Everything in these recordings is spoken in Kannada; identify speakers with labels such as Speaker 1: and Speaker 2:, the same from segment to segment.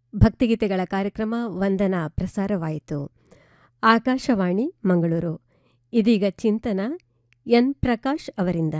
Speaker 1: ಭಕ್ತಿಗೀತೆಗಳ ಕಾರ್ಯಕ್ರಮ ವಂದನ ಪ್ರಸಾರವಾಯಿತು ಆಕಾಶವಾಣಿ ಮಂಗಳೂರು ಇದೀಗ ಚಿಂತನ ಎನ್ ಪ್ರಕಾಶ್ ಅವರಿಂದ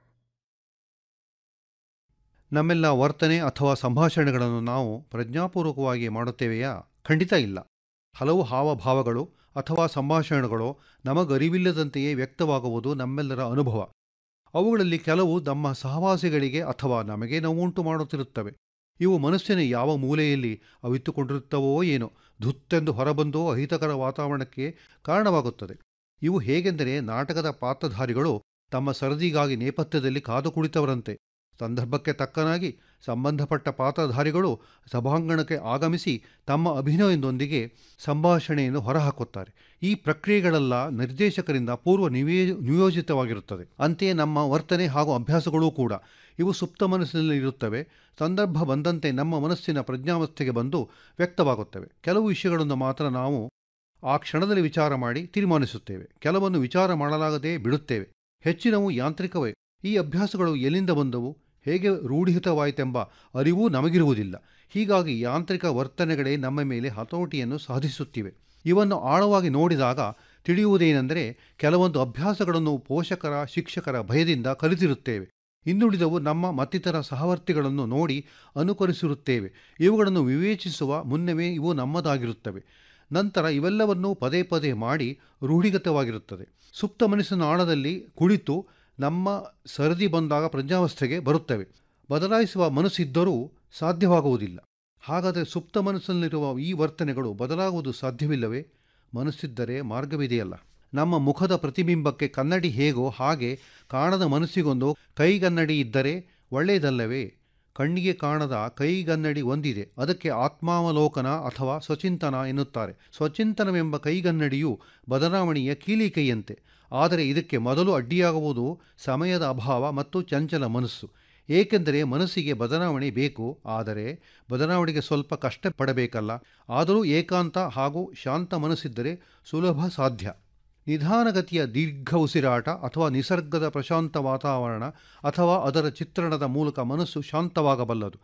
Speaker 2: ನಮ್ಮೆಲ್ಲ ವರ್ತನೆ ಅಥವಾ ಸಂಭಾಷಣೆಗಳನ್ನು ನಾವು ಪ್ರಜ್ಞಾಪೂರ್ವಕವಾಗಿ ಮಾಡುತ್ತೇವೆಯಾ ಖಂಡಿತ ಇಲ್ಲ ಹಲವು ಹಾವಭಾವಗಳು ಅಥವಾ ಸಂಭಾಷಣೆಗಳು ನಮಗರಿವಿಲ್ಲದಂತೆಯೇ ವ್ಯಕ್ತವಾಗುವುದು ನಮ್ಮೆಲ್ಲರ ಅನುಭವ ಅವುಗಳಲ್ಲಿ ಕೆಲವು ನಮ್ಮ ಸಹವಾಸಿಗಳಿಗೆ ಅಥವಾ ನಮಗೆ ನೋವುಂಟು ಮಾಡುತ್ತಿರುತ್ತವೆ ಇವು ಮನಸ್ಸಿನ ಯಾವ ಮೂಲೆಯಲ್ಲಿ ಅವಿತ್ತುಕೊಂಡಿರುತ್ತವೋ ಏನೋ ಧುತ್ತೆಂದು ಹೊರಬಂದು ಅಹಿತಕರ ವಾತಾವರಣಕ್ಕೆ ಕಾರಣವಾಗುತ್ತದೆ ಇವು ಹೇಗೆಂದರೆ ನಾಟಕದ ಪಾತ್ರಧಾರಿಗಳು ತಮ್ಮ ಸರದಿಗಾಗಿ ನೇಪಥ್ಯದಲ್ಲಿ ಕಾದು ಕುಳಿತವರಂತೆ ಸಂದರ್ಭಕ್ಕೆ ತಕ್ಕನಾಗಿ ಸಂಬಂಧಪಟ್ಟ ಪಾತ್ರಧಾರಿಗಳು ಸಭಾಂಗಣಕ್ಕೆ ಆಗಮಿಸಿ ತಮ್ಮ ಅಭಿನಯದೊಂದಿಗೆ ಸಂಭಾಷಣೆಯನ್ನು ಹೊರಹಾಕುತ್ತಾರೆ ಈ ಪ್ರಕ್ರಿಯೆಗಳೆಲ್ಲ ನಿರ್ದೇಶಕರಿಂದ ಪೂರ್ವ ನಿವೇ ನಿಯೋಜಿತವಾಗಿರುತ್ತದೆ ಅಂತೆಯೇ ನಮ್ಮ ವರ್ತನೆ ಹಾಗೂ ಅಭ್ಯಾಸಗಳೂ ಕೂಡ ಇವು ಸುಪ್ತ ಮನಸ್ಸಿನಲ್ಲಿ ಇರುತ್ತವೆ ಸಂದರ್ಭ ಬಂದಂತೆ ನಮ್ಮ ಮನಸ್ಸಿನ ಪ್ರಜ್ಞಾವಸ್ಥೆಗೆ ಬಂದು ವ್ಯಕ್ತವಾಗುತ್ತವೆ ಕೆಲವು ವಿಷಯಗಳನ್ನು ಮಾತ್ರ ನಾವು ಆ ಕ್ಷಣದಲ್ಲಿ ವಿಚಾರ ಮಾಡಿ ತೀರ್ಮಾನಿಸುತ್ತೇವೆ ಕೆಲವನ್ನು ವಿಚಾರ ಮಾಡಲಾಗದೆ ಬಿಡುತ್ತೇವೆ ಹೆಚ್ಚಿನವು ಯಾಂತ್ರಿಕವೇ ಈ ಅಭ್ಯಾಸಗಳು ಎಲ್ಲಿಂದ ಬಂದವು ಹೇಗೆ ರೂಢಿತವಾಯಿತೆಂಬ ಅರಿವೂ ನಮಗಿರುವುದಿಲ್ಲ ಹೀಗಾಗಿ ಯಾಂತ್ರಿಕ ವರ್ತನೆಗಳೇ ನಮ್ಮ ಮೇಲೆ ಹತೋಟಿಯನ್ನು ಸಾಧಿಸುತ್ತಿವೆ ಇವನ್ನು ಆಳವಾಗಿ ನೋಡಿದಾಗ ತಿಳಿಯುವುದೇನೆಂದರೆ ಕೆಲವೊಂದು ಅಭ್ಯಾಸಗಳನ್ನು ಪೋಷಕರ ಶಿಕ್ಷಕರ ಭಯದಿಂದ ಕಲಿತಿರುತ್ತೇವೆ ಇನ್ನುಳಿದವು ನಮ್ಮ ಮತ್ತಿತರ ಸಹವರ್ತಿಗಳನ್ನು ನೋಡಿ ಅನುಕರಿಸಿರುತ್ತೇವೆ ಇವುಗಳನ್ನು ವಿವೇಚಿಸುವ ಮುನ್ನವೇ ಇವು ನಮ್ಮದಾಗಿರುತ್ತವೆ ನಂತರ ಇವೆಲ್ಲವನ್ನೂ ಪದೇ ಪದೇ ಮಾಡಿ ರೂಢಿಗತವಾಗಿರುತ್ತದೆ ಸುಪ್ತ ಮನಸ್ಸಿನ ಆಳದಲ್ಲಿ ಕುಳಿತು ನಮ್ಮ ಸರದಿ ಬಂದಾಗ ಪ್ರಜ್ಞಾವಸ್ಥೆಗೆ ಬರುತ್ತವೆ ಬದಲಾಯಿಸುವ ಮನಸ್ಸಿದ್ದರೂ ಸಾಧ್ಯವಾಗುವುದಿಲ್ಲ ಹಾಗಾದರೆ ಸುಪ್ತ ಮನಸ್ಸಿನಲ್ಲಿರುವ ಈ ವರ್ತನೆಗಳು ಬದಲಾಗುವುದು ಸಾಧ್ಯವಿಲ್ಲವೇ ಮನಸ್ಸಿದ್ದರೆ ಮಾರ್ಗವಿದೆಯಲ್ಲ ನಮ್ಮ ಮುಖದ ಪ್ರತಿಬಿಂಬಕ್ಕೆ ಕನ್ನಡಿ ಹೇಗೋ ಹಾಗೆ ಕಾಣದ ಮನಸ್ಸಿಗೊಂದು ಕೈಗನ್ನಡಿ ಇದ್ದರೆ ಒಳ್ಳೆಯದಲ್ಲವೇ ಕಣ್ಣಿಗೆ ಕಾಣದ ಕೈಗನ್ನಡಿ ಒಂದಿದೆ ಅದಕ್ಕೆ ಆತ್ಮಾವಲೋಕನ ಅಥವಾ ಸ್ವಚಿಂತನ ಎನ್ನುತ್ತಾರೆ ಸ್ವಚಿಂತನವೆಂಬ ಕೈಗನ್ನಡಿಯು ಬದಲಾವಣೆಯ ಕೀಲಿಕೈಯಂತೆ ಆದರೆ ಇದಕ್ಕೆ ಮೊದಲು ಅಡ್ಡಿಯಾಗುವುದು ಸಮಯದ ಅಭಾವ ಮತ್ತು ಚಂಚಲ ಮನಸ್ಸು ಏಕೆಂದರೆ ಮನಸ್ಸಿಗೆ ಬದಲಾವಣೆ ಬೇಕು ಆದರೆ ಬದಲಾವಣೆಗೆ ಸ್ವಲ್ಪ ಕಷ್ಟಪಡಬೇಕಲ್ಲ ಆದರೂ ಏಕಾಂತ ಹಾಗೂ ಶಾಂತ ಮನಸ್ಸಿದ್ದರೆ ಸುಲಭ ಸಾಧ್ಯ ನಿಧಾನಗತಿಯ ದೀರ್ಘ ಉಸಿರಾಟ ಅಥವಾ ನಿಸರ್ಗದ ಪ್ರಶಾಂತ ವಾತಾವರಣ ಅಥವಾ ಅದರ ಚಿತ್ರಣದ ಮೂಲಕ ಮನಸ್ಸು ಶಾಂತವಾಗಬಲ್ಲದು